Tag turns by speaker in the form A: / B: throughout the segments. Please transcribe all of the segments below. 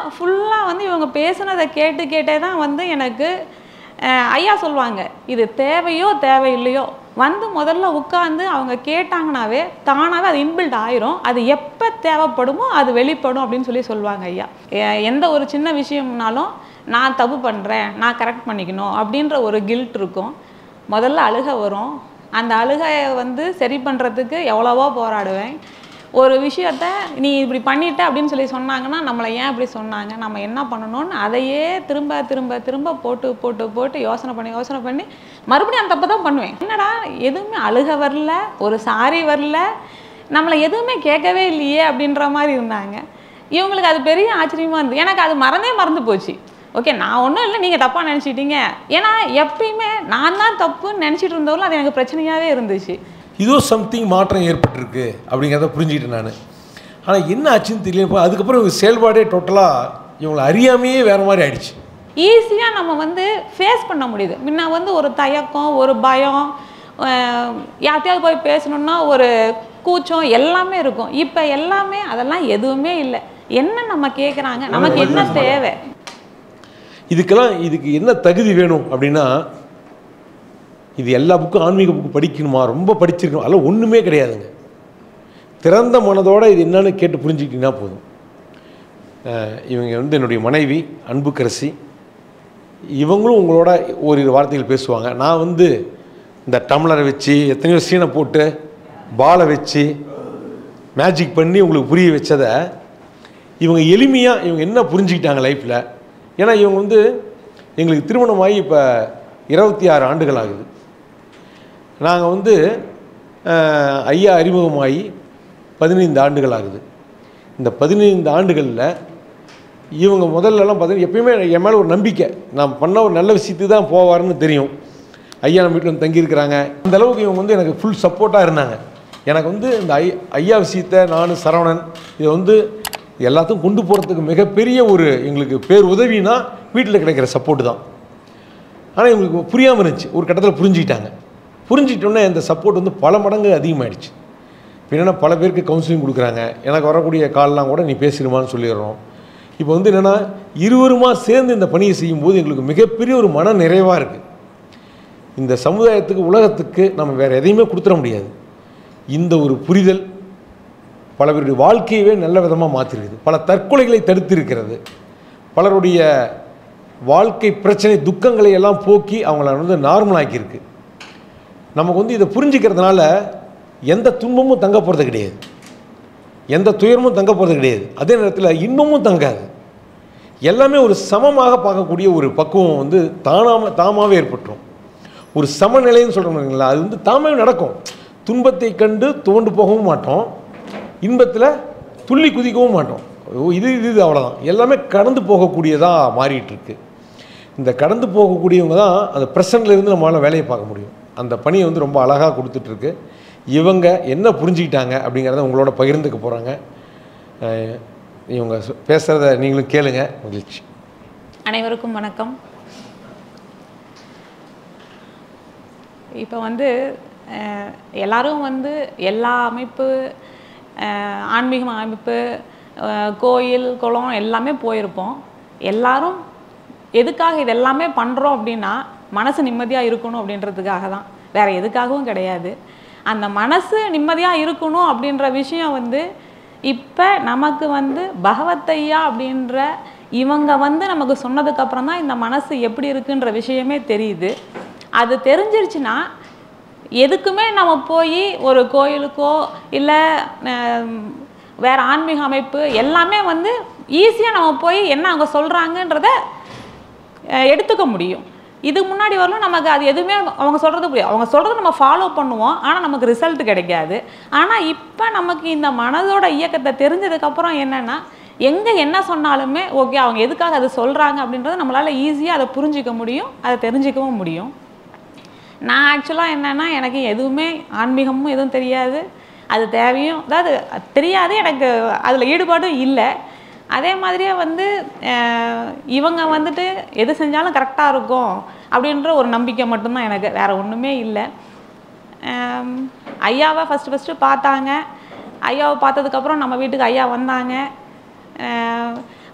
A: ஃபுல்லாக வந்து இவங்க பேசுனதை கேட்டு கேட்டே தான் வந்து எனக்கு அஹ், ஐயா சொல்லுவாங்க இது தேவையோ தேவையில்லையோ வந்து முதல்ல உட்காந்து அவங்க கேட்டாங்கனாவே தானாகவே அது இன்பில்ட் ஆயிரும் அது எப்போ தேவைப்படுமோ அது வெளிப்படும் அப்படின்னு சொல்லி சொல்லுவாங்க ஐயா எ- எந்த ஒரு சின்ன விஷயம்னாலும் நான் தப்பு பண்ணுறேன் நான் கரெக்ட் பண்ணிக்கணும் அப்படின்ற ஒரு கில்ட் இருக்கும் முதல்ல அழுக வரும் அந்த அழுகையை வந்து சரி பண்ணுறதுக்கு எவ்வளவோ போராடுவேன் ஒரு விஷயத்த நீ இப்படி பண்ணிட்ட அப்படின்னு சொல்லி சொன்னாங்கன்னா நம்மளை ஏன் இப்படி சொன்னாங்க நம்ம என்ன பண்ணணும்னு அதையே திரும்ப திரும்ப திரும்ப போட்டு போட்டு போட்டு யோசனை பண்ணி யோசனை பண்ணி மறுபடியும் அந்த தப்பு தான் பண்ணுவேன் என்னடா எதுவுமே அழுக வரல ஒரு சாரி வரல நம்மளை எதுவுமே கேட்கவே இல்லையே அப்படின்ற மாதிரி இருந்தாங்க இவங்களுக்கு அது பெரிய ஆச்சரியமா இருந்தது எனக்கு அது மறந்தே மறந்து போச்சு ஓகே நான் ஒன்றும் இல்லை நீங்கள் தப்பாக நினச்சிட்டீங்க ஏன்னா எப்பயுமே நான் தான் தப்புன்னு நினச்சிட்டு இருந்தவங்களும் அது எனக்கு பிரச்சனையாகவே இருந்துச்சு
B: இதோ சம்திங் மாற்றம் ஏற்பட்டிருக்கு அப்படிங்கிறத புரிஞ்சுக்கிட்டேன் நான் ஆனால் என்ன ஆச்சுன்னு தெரியல இப்போ அதுக்கப்புறம் இவங்க செயல்பாடே டோட்டலாக இவங்களை அறியாமையே வேறு மாதிரி ஆயிடுச்சு
A: ஈஸியாக நம்ம வந்து ஃபேஸ் பண்ண முடியுது முன்ன வந்து ஒரு தயக்கம் ஒரு பயம் அஹ், யார்கிட்டயாவது போய் பேசணுன்னா ஒரு கூச்சம் எல்லாமே இருக்கும் இப்போ எல்லாமே அதெல்லாம் எதுவுமே இல்லை என்ன நம்ம கேட்குறாங்க நமக்கு என்ன தேவை
B: இதுக்கெல்லாம் இதுக்கு என்ன தகுதி வேணும் அப்படின்னா இது எல்லா புக்கும் ஆன்மீக புக்கு படிக்கணுமா ரொம்ப படிச்சிருக்கணும் அதெல்லாம் ஒன்றுமே கிடையாதுங்க திறந்த மனதோட இது என்னன்னு கேட்டு புரிஞ்சுக்கிட்டீங்கன்னா போதும் அஹ் இவங்க வந்து என்னுடைய மனைவி அன்புக்கரசி இவங்களும் உங்களோட ஓரிரு வார்த்தைகள் பேசுவாங்க நான் வந்து இந்த டம்ளரை வச்சு எத்தனையோ சீனை போட்டு பாலை வச்சு மேஜிக் பண்ணி உங்களுக்கு புரிய வச்சதை இவங்க எளிமையாக இவங்க என்ன புரிஞ்சுக்கிட்டாங்க லைஃப்பில் ஏன்னா இவங்க வந்து எங்களுக்கு திருமணமாகி இப்போ இருபத்தி ஆறு ஆண்டுகள் ஆகுது நாங்கள் வந்து அஹ், ஐயா அறிமுகமாகி பதினைந்து ஆண்டுகள் ஆகுது இந்த பதினைந்து ஆண்டுகளில் இவங்க முதல்லலாம் பார்த்தீங்கன்னா எப்பயுமே என் மேலே ஒரு நம்பிக்கை நான் பண்ண ஒரு நல்ல விஷயத்துக்கு தான் போவாருன்னு தெரியும் ஐயா நம்ம வீட்டில் வந்து தங்கியிருக்கிறாங்க அந்த அளவுக்கு இவங்க வந்து எனக்கு ஃபுல் சப்போர்ட்டாக இருந்தாங்க எனக்கு வந்து இந்த ஐ ஐயா விஷயத்தை நான் சரவணன் இதை வந்து எல்லாத்தையும் கொண்டு போகிறதுக்கு மிகப்பெரிய ஒரு எங்களுக்கு பேர் உதவினா வீட்டில் கிடைக்கிற சப்போர்ட் தான் ஆனால் இவங்களுக்கு புரியாமல் இருந்துச்சு ஒரு கட்டத்தில் புரிஞ்சுக்கிட்டாங்க புரிஞ்சுக்கிட்டோன்னே இந்த சப்போர்ட் வந்து பல மடங்கு அதிகமாகிடுச்சு என்னென்னா பல பேருக்கு கவுன்சிலிங் கொடுக்குறாங்க எனக்கு வரக்கூடிய கால்லாம் கூட நீ பேசிடுமான்னு சொல்லிடுறோம் இப்போ வந்து என்னென்னா இருவருமா சேர்ந்து இந்த பணியை செய்யும்போது எங்களுக்கு மிகப்பெரிய ஒரு மன நிறைவாக இருக்குது இந்த சமுதாயத்துக்கு உலகத்துக்கு நம்ம வேறு எதையுமே கொடுத்துட முடியாது இந்த ஒரு புரிதல் பல பேருடைய வாழ்க்கையவே நல்ல விதமாக மாற்றிருக்குது பல தற்கொலைகளை தடுத்திருக்கிறது பலருடைய வாழ்க்கை பிரச்சனை துக்கங்களை எல்லாம் போக்கி அவங்கள வந்து நார்மல் ஆக்கியிருக்கு நமக்கு வந்து இதை புரிஞ்சுக்கிறதுனால எந்த துன்பமும் தங்க போகிறது கிடையாது எந்த துயரமும் தங்க போகிறது கிடையாது அதே நேரத்தில் இன்பமும் தங்காது எல்லாமே ஒரு சமமாக பார்க்கக்கூடிய ஒரு பக்குவம் வந்து தானாம தாமாகவே ஏற்பட்டுரும் ஒரு சமநிலைன்னு சொல்கிறோம்ங்களா அது வந்து தாமாகவே நடக்கும் துன்பத்தை கண்டு துவண்டு போகவும் மாட்டோம் இன்பத்தில் துள்ளி குதிக்கவும் மாட்டோம் ஓ, இது இது இது அவ்வளோதான் எல்லாமே கடந்து போகக்கூடியதாக மாறிட்டு இருக்கு இந்த கடந்து போகக்கூடியவங்க தான் அந்த ப்ரெசண்ட்ல இருந்து நம்மளால் வேலையை பார்க்க முடியும் அந்த பணியை வந்து ரொம்ப அழகாக கொடுத்துட்ருக்கு இவங்க என்ன புரிஞ்சுக்கிட்டாங்க அப்படிங்கிறத உங்களோட பகிர்ந்துக்க போகிறாங்க இவங்க சொ- பேசுகிறத நீங்களும் கேளுங்க மகிழ்ச்சி
A: அனைவருக்கும் வணக்கம் இப்போ வந்து அஹ், எல்லாரும் வந்து எல்லா அமைப்பு அஹ், ஆன்மீக அமைப்பு அஹ், கோயில் குளம் எல்லாமே போயிருப்போம் எல்லாரும் எதுக்காக இது எல்லாமே பண்ணுறோம் அப்படின்னா மனசு நிம்மதியாக இருக்கணும் அப்படின்றதுக்காக தான் வேற எதுக்காகவும் கிடையாது அந்த மனசு நிம்மதியாக இருக்கணும் அப்படின்ற விஷயம் வந்து இப்போ நமக்கு வந்து பகவத்தையா அப்படின்ற இவங்க வந்து நமக்கு சொன்னதுக்கு அப்புறம் தான் இந்த மனசு எப்படி இருக்குன்ற விஷயமே தெரியுது அது தெரிஞ்சிருச்சுன்னா எதுக்குமே நம்ம போய் ஒரு கோயிலுக்கோ இல்லை வேற ஆன்மீக அமைப்பு எல்லாமே வந்து ஈஸியாக நம்ம போய் என்ன அவங்க சொல்கிறாங்கன்றத அஹ் எடுத்துக்க முடியும் இதுக்கு முன்னாடி வரலும் நமக்கு அது எதுவுமே அவங்க சொல்கிறது புரியும் அவங்க சொல்கிறத நம்ம ஃபாலோ பண்ணுவோம் ஆனால் நமக்கு ரிசல்ட் கிடைக்காது ஆனால் இப்போ நமக்கு இந்த மனதோட இயக்கத்தை தெரிஞ்சதுக்கப்புறம் என்னென்னா எங்கே என்ன சொன்னாலுமே ஓகே அவங்க எதுக்காக அது சொல்கிறாங்க அப்படின்றத நம்மளால் ஈஸியாக அதை புரிஞ்சிக்க முடியும் அதை தெரிஞ்சிக்கவும் முடியும் நான் ஆக்சுவலாக என்னென்னா எனக்கு எதுவுமே ஆன்மீகமும் எதுவும் தெரியாது அது தேவையும் அதாவது அது தெரியாது எனக்கு அதில் ஈடுபாடும் இல்லை அதே மாதிரியே வந்து அஹ், இவங்க வந்துட்டு எது செஞ்சாலும் கரெக்டாக இருக்கும் அப்படின்ற ஒரு நம்பிக்கை மட்டும்தான் எனக்கு வேறு ஒன்றுமே இல்லை ஆம், ஐயாவை ஃபஸ்ட்டு ஃபஸ்ட்டு பார்த்தாங்க ஐயாவை பார்த்ததுக்கப்புறம் நம்ம வீட்டுக்கு ஐயா வந்தாங்க ஆஹ்,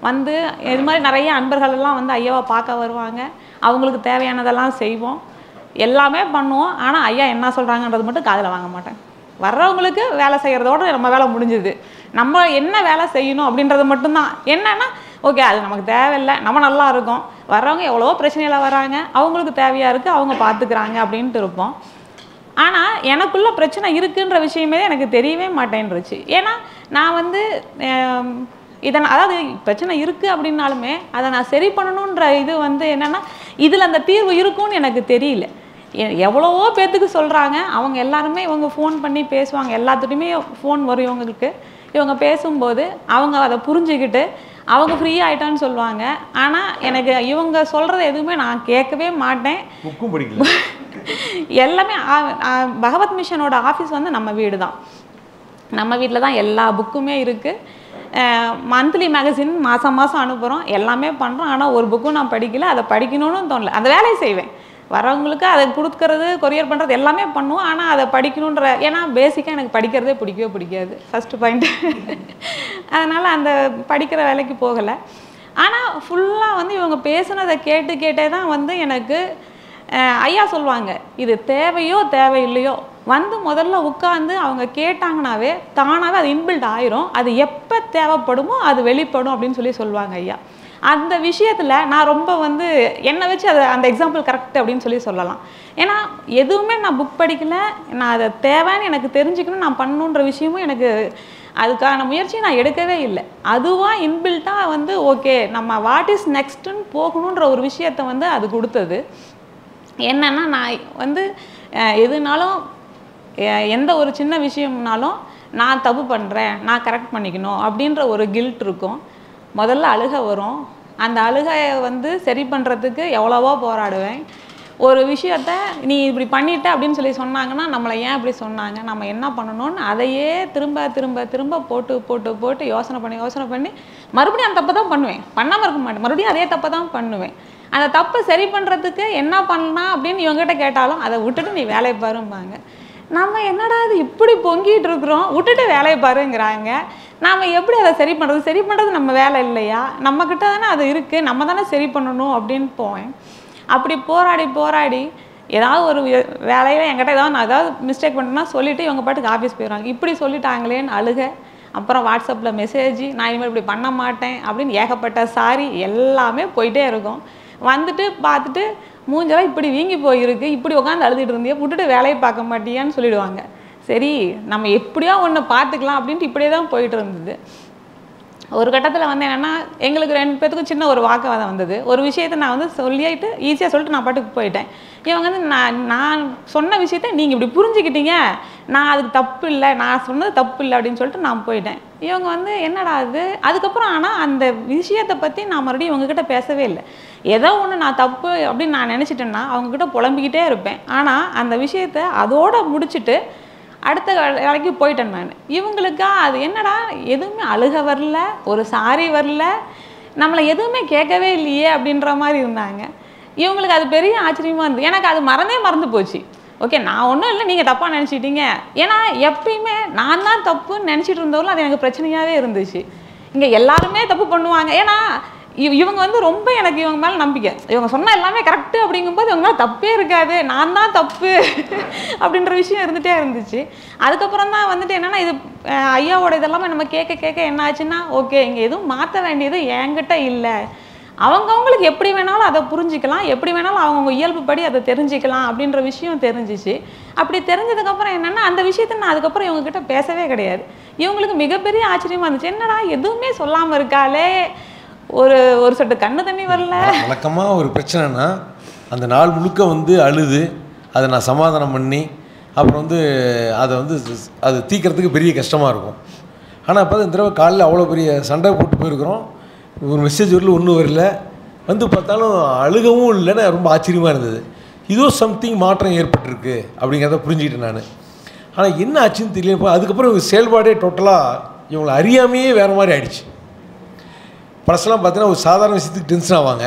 A: வந்து இது மாதிரி நிறைய அன்பர்கள் எல்லாம் வந்து ஐயாவை பார்க்க வருவாங்க அவங்களுக்கு தேவையானதெல்லாம் செய்வோம் எல்லாமே பண்ணுவோம் ஆனால் ஐயா என்ன சொல்கிறாங்கன்றது மட்டும் காதில் வாங்க மாட்டேன் வர்றவங்களுக்கு வேலை செய்கிறதோட நம்ம வேலை முடிஞ்சுது நம்ம என்ன வேலை செய்யணும் அப்படின்றது மட்டும்தான் என்னன்னா ஓகே அது நமக்கு தேவையில்லை நம்ம நல்லா இருக்கோம் வர்றவங்க எவ்வளவோ பிரச்சனையில் வராங்க அவங்களுக்கு தேவையாக இருக்குது அவங்க பார்த்துக்கிறாங்க அப்படின்ட்டு இருப்போம் ஆனால் எனக்குள்ள பிரச்சனை இருக்குன்ற விஷயமே எனக்கு தெரியவே மாட்டேன்ருச்சு ஏன்னா நான் வந்து ஆம், இதை நான் அதாவது பிரச்சனை இருக்குது அப்படின்னாலுமே அதை நான் சரி பண்ணணுன்ற இது வந்து என்னென்னா இதில் அந்த தீர்வு இருக்கும்னு எனக்கு தெரியல எ- எவ்வளவோ பேர்த்துக்கு சொல்கிறாங்க அவங்க எல்லாருமே இவங்க ஃபோன் பண்ணி பேசுவாங்க எல்லாத்துட்டையுமே ஃபோன் வரும் இவங்களுக்கு இவங்க பேசும்போது அவங்க அதை புரிஞ்சுக்கிட்டு அவங்க ஃப்ரீ ஆயிட்டான்னு சொல்லுவாங்க ஆனால் எனக்கு இவங்க சொல்கிறது எதுவுமே நான் கேட்கவே மாட்டேன்
B: புக்கும் படிக்கல
A: எல்லாமே ஆ- ஆ- பகவத் மிஷனோட ஆஃபீஸ் வந்து நம்ம வீடு தான் நம்ம வீட்டில் தான் எல்லா புக்குமே இருக்குது மந்த்லி மேகசின் மாதம் மாதம் அனுப்புகிறோம் எல்லாமே பண்ணுறோம் ஆனால் ஒரு புக்கும் நான் படிக்கல அதை படிக்கணும்னு தோணல அந்த வேலையை செய்வேன் வரவங்களுக்கு அதை கொடுக்கறது கொரியர் பண்ணுறது எல்லாமே பண்ணுவோம் ஆனால் அதை படிக்கணுன்ற ஏன்னா பேசிக்காக எனக்கு படிக்கிறதே பிடிக்கவே பிடிக்காது ஃபஸ்ட்டு பாயிண்ட் அதனால் அந்த படிக்கிற வேலைக்கு போகலை ஆனால் ஃபுல்லாக வந்து இவங்க பேசுனதை கேட்டு கேட்டே தான் வந்து எனக்கு அஹ் ஐயா சொல்லுவாங்க இது தேவையோ தேவையில்லையோ வந்து முதல்ல உட்காந்து அவங்க கேட்டாங்கனாவே தானாகவே அது இன்பில்ட் ஆயிரும் அது எப்போ தேவைப்படுமோ அது வெளிப்படும் அப்படின்னு சொல்லி சொல்லுவாங்க ஐயா அந்த விஷயத்தில் நான் ரொம்ப வந்து என்னை வச்சு அதை அந்த எக்ஸாம்பிள் கரெக்ட் அப்படின்னு சொல்லி சொல்லலாம் ஏன்னா எதுவுமே நான் புக் படிக்கல நான் அதை தேவைன்னு எனக்கு தெரிஞ்சுக்கணும் நான் பண்ணணுன்ற விஷயமும் எனக்கு அதுக்கான முயற்சியை நான் எடுக்கவே இல்லை அதுவாக இன்பில்ட்டாக வந்து ஓகே நம்ம வாட் இஸ் நெக்ஸ்ட்டுன்னு போகணுன்ற ஒரு விஷயத்தை வந்து அது கொடுத்தது என்னன்னா நான் வந்து அஹ், எதுனாலும் அஹ், எந்த ஒரு சின்ன விஷயம்னாலும் நான் தப்பு பண்ணுறேன் நான் கரெக்ட் பண்ணிக்கணும் அப்படின்ற ஒரு கில்ட் இருக்கும் முதல்ல அழுக வரும் அந்த அழுகையை வந்து சரி பண்ணுறதுக்கு எவ்வளவோ போராடுவேன் ஒரு விஷயத்த நீ இப்படி பண்ணிட்ட அப்படின்னு சொல்லி சொன்னாங்கன்னா நம்மளை ஏன் இப்படி சொன்னாங்க நம்ம என்ன பண்ணணும்னு அதையே திரும்ப திரும்ப திரும்ப போட்டு போட்டு போட்டு யோசனை பண்ணி யோசனை பண்ணி மறுபடியும் அந்த தப்பை தான் பண்ணுவேன் பண்ணாமல் இருக்க மாட்டேன் மறுபடியும் அதே தப்பை தான் பண்ணுவேன் அந்த தப்பை சரி பண்ணுறதுக்கு என்ன பண்ணலாம் அப்படின்னு இவங்ககிட்ட கேட்டாலும் அதை விட்டுட்டு நீ வேலையை பாரும்பாங்க நம்ம என்னடா இது இப்படி பொங்கிட்டு இருக்கிறோம் விட்டுட்டு வேலையை பாருங்கிறாங்க நாம எப்படி அதை சரி பண்ணுறது சரி பண்ணுறது நம்ம வேலை இல்லையா நம்மக்கிட்ட தானே அது இருக்குது நம்ம தானே சரி பண்ணணும் அப்படின்னு போவேன் அப்படி போராடி போராடி ஏதாவது ஒரு வே- வேலையில என்கிட்ட ஏதாவது நான் ஏதாவது மிஸ்டேக் பண்ணிட்டேன்னா சொல்லிட்டு இவங்க பாட்டுக்கு ஆஃபீஸ் போயிடுவாங்க இப்படி சொல்லிட்டாங்களேன்னு அழுக அப்புறம் வாட்ஸ்அப்பில் மெசேஜ் நான் இனிமேல் இப்படி பண்ண மாட்டேன் அப்படின்னு ஏகப்பட்ட சாரி எல்லாமே போயிட்டே இருக்கும் வந்துட்டு பார்த்துட்டு மூஞ்செல்லாம் இப்படி வீங்கி போயிருக்கு இப்படி உட்காந்து அழுதுட்டு இருந்தியே விட்டுட்டு வேலையை பார்க்க மாட்டியான்னு சொல்லிடுவாங்க சரி நம்ம எப்படியோ ஒன்று பார்த்துக்கலாம் அப்படின்ட்டு இப்படியே தான் போயிட்டு இருந்தது ஒரு கட்டத்தில் வந்து என்னென்னா எங்களுக்கு ரெண்டு பேத்துக்கும் சின்ன ஒரு வாக்குவாதம் வந்தது ஒரு விஷயத்தை நான் வந்து சொல்லிட்டு ஈஸியாக சொல்லிட்டு நான் பாட்டுக்கு போயிட்டேன் இவங்க வந்து நான் நான் சொன்ன விஷயத்த நீங்கள் இப்படி புரிஞ்சுக்கிட்டீங்க நான் அதுக்கு தப்பு இல்லை நான் சொன்னது தப்பு இல்லை அப்படின்னு சொல்லிட்டு நான் போயிட்டேன் இவங்க வந்து என்னடா அது அதுக்கப்புறம் ஆனால் அந்த விஷயத்தை பற்றி நான் மறுபடியும் இவங்ககிட்ட பேசவே இல்லை ஏதோ ஒன்று நான் தப்பு அப்படின்னு நான் நினச்சிட்டேன்னா அவங்கக்கிட்ட புலம்பிக்கிட்டே இருப்பேன் ஆனால் அந்த விஷயத்தை அதோட முடிச்சுட்டு அடுத்த வேலை- வேலைக்கு போயிட்டேன் நான் இவங்களுக்கா அது என்னடா எதுவுமே அழுக வரல ஒரு சாரி வரல நம்மளை எதுவுமே கேட்கவே இல்லையே அப்படின்ற மாதிரி இருந்தாங்க இவங்களுக்கு அது பெரிய ஆச்சரியமா இருந்தது எனக்கு அது மறந்தே மறந்து போச்சு ஓகே நான் ஒன்றும் இல்லை நீங்கள் தப்பாக நினச்சிட்டீங்க ஏன்னா எப்பயுமே நான் தான் தப்புன்னு நினச்சிட்டு இருந்தவங்களும் அது எனக்கு பிரச்சனையாகவே இருந்துச்சு இங்கே எல்லாருமே தப்பு பண்ணுவாங்க ஏன்னா இவ- இவங்க வந்து ரொம்ப எனக்கு இவங்க மேலே நம்பிக்கை இவங்க சொன்ன எல்லாமே கரெக்டு அப்படிங்கும்போது இவங்க மேலே தப்பே இருக்காது நான் தான் தப்பு அப்படின்ற விஷயம் இருந்துகிட்டே இருந்துச்சு அதுக்கப்புறம் தான் வந்துட்டு என்னன்னா இது அஹ், ஐயாவோட இதெல்லாமே நம்ம கேட்க கேட்க என்ன ஆச்சுன்னா ஓகே இங்கே எதுவும் மாற்ற வேண்டியது என்கிட்ட இல்லை அவங்கவுங்களுக்கு எப்படி வேணாலும் அதை புரிஞ்சிக்கலாம் எப்படி வேணாலும் அவங்கவுங்க இயல்புப்படி அதை தெரிஞ்சுக்கலாம் அப்படின்ற விஷயம் தெரிஞ்சிச்சு அப்படி தெரிஞ்சதுக்கப்புறம் என்னென்னா அந்த விஷயத்தை நான் அதுக்கப்புறம் இவங்ககிட்ட பேசவே கிடையாது இவங்களுக்கு மிகப்பெரிய ஆச்சரியமா இருந்துச்சு என்னடா எதுவுமே சொல்லாமல் இருக்காளே ஒரு ஒரு சொட்டு கண்ணு தண்ணி வரல
B: வழக்கமாக ஒரு பிரச்சனைனா அந்த நாள் முழுக்க வந்து அழுது அதை நான் சமாதானம் பண்ணி அப்புறம் வந்து அதை வந்து ஸ்- அது தீர்க்கறதுக்கு பெரிய கஷ்டமாக இருக்கும் ஆனால் இப்போ இந்த தடவை காலையில் அவ்வளோ பெரிய சண்டை போட்டு போயிருக்கிறோம் ஒரு மெசேஜ் வரல ஒன்றும் வரல வந்து பார்த்தாலும் அழுகவும் இல்லைன்னு ரொம்ப ஆச்சரியமாக இருந்தது இதோ சம்திங் மாற்றம் ஏற்பட்டிருக்கு அப்படிங்கிறத புரிஞ்சுக்கிட்டேன் நான் ஆனால் என்ன ஆச்சுன்னு தெரியல இப்போ அதுக்கப்புறம் இவங்க செயல்பாடே டோட்டலாக இவங்களை அறியாமையே வேறு மாதிரி ஆயிடுச்சு பழசெல்லாம் பார்த்தீங்கன்னா ஒரு சாதாரண விஷயத்துக்கு டென்ஷன் ஆவாங்க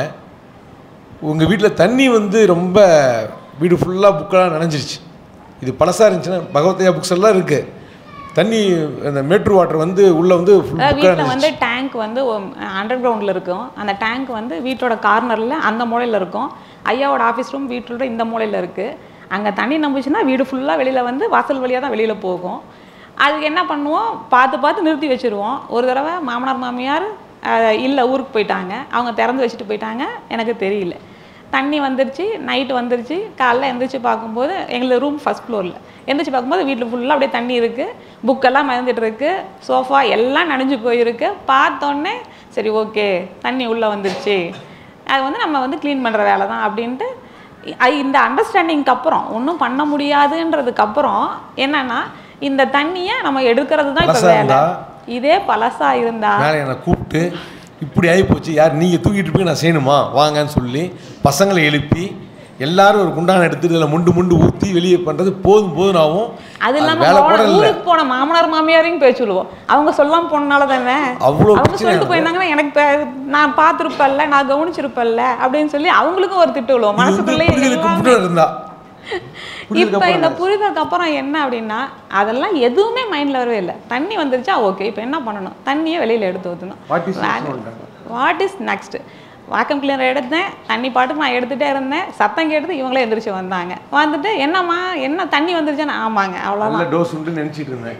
B: உங்கள் வீட்டில் தண்ணி வந்து ரொம்ப வீடு ஃபுல்லாக புக்கெல்லாம் நனைஞ்சிருச்சு இது பழசாக இருந்துச்சுன்னா பகவத்தையா புக்ஸ் எல்லாம் இருக்குது தண்ணி அந்த மேட்ரு வாட்டர் வந்து உள்ளே வந்து full
A: அதாவது
B: book-ஆ
A: வீட்டில் வந்து டேங்க் வந்து அண்டர் கிரவுண்டில் இருக்கும் அந்த டேங்க் வந்து வீட்டோட கார்னரில் அந்த மூலையில் இருக்கும் ஐயாவோட ஆஃபீஸ் ரூம் வீட்டோட இந்த மூலையில் இருக்குது அங்கே தண்ணி நம்பிச்சுன்னா வீடு ஃபுல்லாக வெளியில் வந்து வாசல் வழியாக தான் வெளியில் போகும் அதுக்கு என்ன பண்ணுவோம் பார்த்து பார்த்து நிறுத்தி வச்சுருவோம் ஒரு தடவை மாமனார் மாமியார் இல்லை ஊருக்கு போயிட்டாங்க அவங்க திறந்து வச்சுட்டு போயிட்டாங்க எனக்கு தெரியல தண்ணி வந்துருச்சு நைட்டு வந்துருச்சு காலைல எந்திரிச்சு பார்க்கும்போது எங்களுக்கு ரூம் ஃபஸ்ட் ஃப்ளோரில் எந்திரிச்சு பார்க்கும்போது வீட்டில் ஃபுல்லாக அப்படியே தண்ணி இருக்குது புக்கெல்லாம் மறந்துட்டு இருக்கு சோஃபா எல்லாம் நனைஞ்சு போயிருக்கு பார்த்தோன்னே சரி ஓகே தண்ணி உள்ளே வந்துருச்சு அது வந்து நம்ம வந்து க்ளீன் பண்ணுற வேலை தான் அப்படின்ட்டு இ- இந்த அண்டர்ஸ்டாண்டிங்க்கு அப்புறம் ஒன்றும் பண்ண முடியாதுன்றதுக்கு அப்புறம் என்னன்னா இந்த தண்ணியை நம்ம எடுக்கிறது தான் இப்போ
B: பழசா
A: வேலை
B: இருந்தா?
A: இதே பழசா இருந்தா
B: மேலே என்னை கூப்பிட்டு இப்படி ஆகிப்போச்சு யார் நீங்கள் தூக்கிட்டு போய் நான் செய்யணுமா வாங்கன்னு சொல்லி பசங்களை எழுப்பி எல்லாரும் ஒரு குண்டான எடுத்துட்டு இதில் முண்டு முண்டு ஊற்றி வெளியே பண்ணுறது போதும் போதும் ஆகும்
A: அது இல்லாம
B: வேலை கூட
A: போன
B: இல்லை
A: ஊருக்கு போன மாமனார் மாமியாரையும் பேச சொல்லுவோம் அவங்க சொல்லாம போனனால தானே
B: அவ்வளோ
A: அவங்க
B: பிரச்சனை
A: சொல்லிட்டு போயிருந்தாங்கன்னா எனக்கு பே- நான் பார்த்துருப்பல்ல நான் கவனிச்சிருப்பல்ல அப்படின்னு சொல்லி அவங்களுக்கும் ஒரு திட்டு விழுவோம் மனசுக்குள்ளே
B: புரிதலுக்கு முன்னாடி இருந்தா புரிதலுக்கு
A: இப்போ இந்த
B: அப்புறம்
A: புரிதலுக்கு அப்புறம் என்ன அப்படின்னா அதெல்லாம் எதுவுமே மைண்ட்ல வரவே இல்லை தண்ணி வந்துருச்சா ஓகே இப்போ என்ன பண்ணணும் தண்ணியை வெளியில எடுத்து ஊற்றணும்
B: What is next சொல்லிட்டாங்க.
A: What is next vacuum cleaner எடுத்தேன் தண்ணி பாட்டுக்கு நான் எடுத்துகிட்டே இருந்தேன் சத்தம் கேட்டது இவங்களே எந்திரிச்சு வந்தாங்க வந்துட்டு என்னம்மா என்ன தண்ணி வந்துருச்சுன்னு ஆமாங்க அவ்வளோதான்
B: நல்ல டோஸ் உண்டு நினச்சிட்டு இருந்தேன்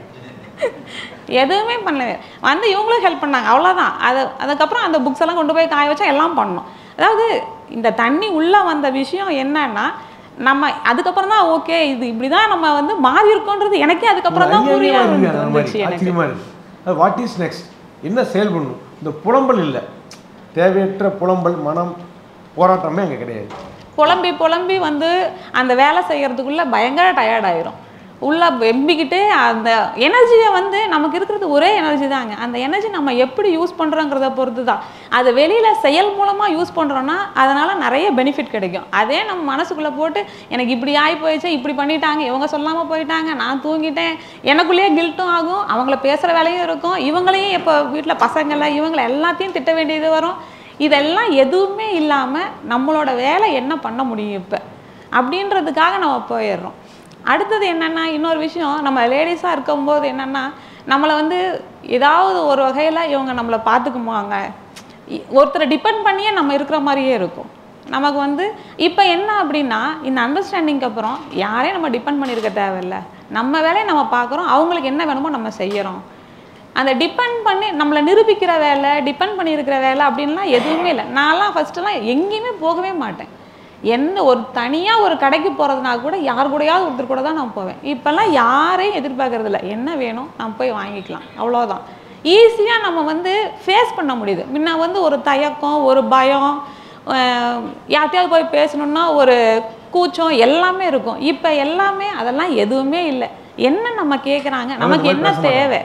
A: எதுவுமே பண்ணல வந்து இவங்களும் ஹெல்ப் பண்ணாங்க அவ்வளோதான் அது அதுக்கப்புறம் அந்த புக்ஸ் எல்லாம் கொண்டு போய் காய வச்சா எல்லாம் பண்ணோம் அதாவது இந்த தண்ணி உள்ளே வந்த விஷயம் என்னன்னா நம்ம அதுக்கப்புறம் தான் ஓகே இது இப்படி தான் நம்ம வந்து மாறி இருக்கோன்றது எனக்கே அதுக்கப்புறம் தான் புரிய
B: ஐயாயிரம் இருக்கு அந்த
A: வந்துச்சு
B: மாதிரி.
A: எனக்கு
B: ஆச்சரியமா இருக்கு அது வாட் இஸ் நெக்ஸ்ட் என்ன செயல் பண்ணணும் இந்த புலம்பல் இல்லை தேவையற்ற புலம்பல் மனம் போராட்டமே அங்கே கிடையாது
A: புலம்பி புலம்பி வந்து அந்த வேலை செய்யறதுக்குள்ள பயங்கர டயர்ட் ஆயிரும் உள்ள வெம்பிக்கிட்டு அந்த எனர்ஜியை வந்து நமக்கு இருக்கிறது ஒரே எனர்ஜி தாங்க அந்த எனர்ஜி நம்ம எப்படி யூஸ் பண்ணுறோங்கிறத பொறுத்து தான் அதை வெளியில் செயல் மூலமாக யூஸ் பண்ணுறோன்னா அதனால் நிறைய பெனிஃபிட் கிடைக்கும் அதே நம்ம மனசுக்குள்ளே போட்டு எனக்கு இப்படி ஆகி போயிடுச்சு இப்படி பண்ணிட்டாங்க இவங்க சொல்லாமல் போயிட்டாங்க நான் தூங்கிட்டேன் எனக்குள்ளேயே கில்ட்டும் ஆகும் அவங்கள பேசுகிற வேலையும் இருக்கும் இவங்களையும் இப்போ வீட்டில் பசங்களை இவங்களை எல்லாத்தையும் திட்ட வேண்டியது வரும் இதெல்லாம் எதுவுமே இல்லாமல் நம்மளோட வேலை என்ன பண்ண முடியும் இப்போ அப்படின்றதுக்காக நம்ம போயிடுறோம் அடுத்தது என்னென்னா இன்னொரு விஷயம் நம்ம லேடிஸாக இருக்கும்போது என்னென்னா நம்மளை வந்து ஏதாவது ஒரு வகையில் இவங்க நம்மளை பார்த்துக்குவாங்க இ- ஒருத்தரை டிபெண்ட் பண்ணியே நம்ம இருக்கிற மாதிரியே இருக்கும் நமக்கு வந்து இப்போ என்ன அப்படின்னா இந்த அண்டர்ஸ்டாண்டிங்க்கு அப்புறம் யாரையும் நம்ம டிபெண்ட் பண்ணியிருக்க தேவையில்ல நம்ம வேலையை நம்ம பார்க்குறோம் அவங்களுக்கு என்ன வேணுமோ நம்ம செய்கிறோம் அந்த டிபெண்ட் பண்ணி நம்மளை நிரூபிக்கிற வேலை டிபெண்ட் பண்ணியிருக்கிற வேலை அப்படின்லாம் எதுவுமே இல்லை நான்லாம் ஃபஸ்ட்டுலாம் எங்கேயுமே போகவே மாட்டேன் எந்த ஒரு தனியாக ஒரு கடைக்கு போகிறதுனா கூட யார் கூடயாவது ஒருத்தர் கூட தான் நான் போவேன் இப்போல்லாம் யாரையும் எதிர்பார்க்கறது இல்லை என்ன வேணும் நான் போய் வாங்கிக்கலாம் அவ்வளோதான் ஈஸியாக நம்ம வந்து ஃபேஸ் பண்ண முடியுது முன்ன வந்து ஒரு தயக்கம் ஒரு பயம் அஹ் யார்கிட்டயாவது போய் பேசணுன்னா ஒரு கூச்சம் எல்லாமே இருக்கும் இப்போ எல்லாமே அதெல்லாம் எதுவுமே இல்லை என்ன நம்ம கேட்குறாங்க நமக்கு என்ன தேவை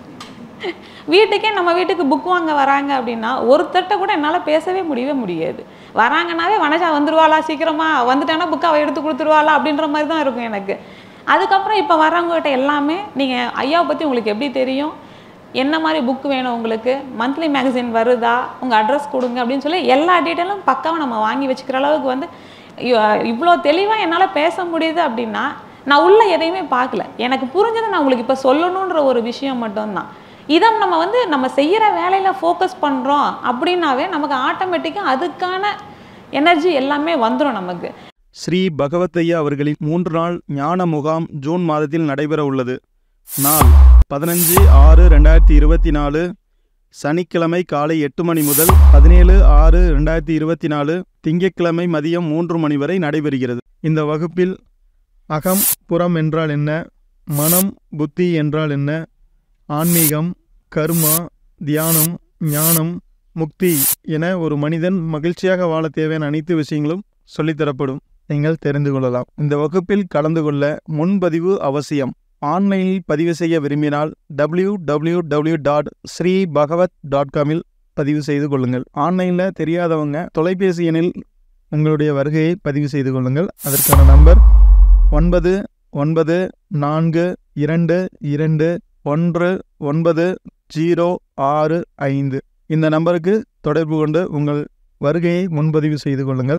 A: வீட்டுக்கே நம்ம வீட்டுக்கு புக் வாங்க வராங்க அப்படின்னா ஒருத்தர்கிட்ட கூட என்னால் பேசவே முடியவே முடியாது வராங்கனாவே வனஜா வந்துருவாளா சீக்கிரமா வந்துட்டானா புக் அவள் எடுத்து கொடுத்துருவாளா அப்படின்ற மாதிரி தான் இருக்கும் எனக்கு அதுக்கப்புறம் இப்போ வரவங்ககிட்ட எல்லாமே நீங்கள் ஐயாவை பற்றி உங்களுக்கு எப்படி தெரியும் என்ன மாதிரி புக் வேணும் உங்களுக்கு மந்த்லி மேகசின் வருதா உங்கள் அட்ரஸ் கொடுங்க அப்படின்னு சொல்லி எல்லா டீட்டெயிலும் பக்காவாக நம்ம வாங்கி வச்சுக்கிற அளவுக்கு வந்து இவ்வளோ தெளிவாக என்னால் பேச முடியுது அப்படின்னா நான் உள்ள எதையுமே பார்க்கல எனக்கு புரிஞ்சதை நான் உங்களுக்கு இப்போ சொல்லணுன்ற ஒரு விஷயம் மட்டும்தான் இதை நம்ம வந்து நம்ம செய்கிற வேலையில் ஃபோக்கஸ் பண்ணுறோம் அப்படின்னாவே நமக்கு ஆட்டோமேட்டிக்காக அதுக்கான எனர்ஜி எல்லாமே வந்துடும் நமக்கு
C: ஸ்ரீ பகவத்தையா அவர்களின் மூன்று நாள் ஞான முகாம் ஜூன் மாதத்தில் நடைபெற உள்ளது நாள் பதினஞ்சு ஆறு ரெண்டாயிரத்தி இருபத்தி நாலு சனிக்கிழமை காலை எட்டு மணி முதல் பதினேழு ஆறு ரெண்டாயிரத்தி இருபத்தி நாலு திங்கட்கிழமை மதியம் மூன்று மணி வரை நடைபெறுகிறது இந்த வகுப்பில் அகம் புறம் என்றால் என்ன மனம் புத்தி என்றால் என்ன ஆன்மீகம் கர்மா தியானம் ஞானம் முக்தி என ஒரு மனிதன் மகிழ்ச்சியாக வாழ தேவையான அனைத்து விஷயங்களும் சொல்லித்தரப்படும் நீங்கள் தெரிந்து கொள்ளலாம் இந்த வகுப்பில் கலந்து கொள்ள முன்பதிவு அவசியம் ஆன்லைனில் பதிவு செய்ய விரும்பினால் W W W dot Shri Bhagavat dot காமில் பதிவு செய்து கொள்ளுங்கள் ஆன்லைனில் தெரியாதவங்க தொலைபேசி எண்ணில் உங்களுடைய வருகையை பதிவு செய்து கொள்ளுங்கள் அதற்கான நம்பர் ஒன்பது ஒன்பது நான்கு இரண்டு இரண்டு ஒன்று ஒன்பது ஜீரோ ஆறு ஐந்து இந்த நம்பருக்கு தொடர்பு கொண்டு உங்கள் வருகையை முன்பதிவு செய்து கொள்ளுங்கள்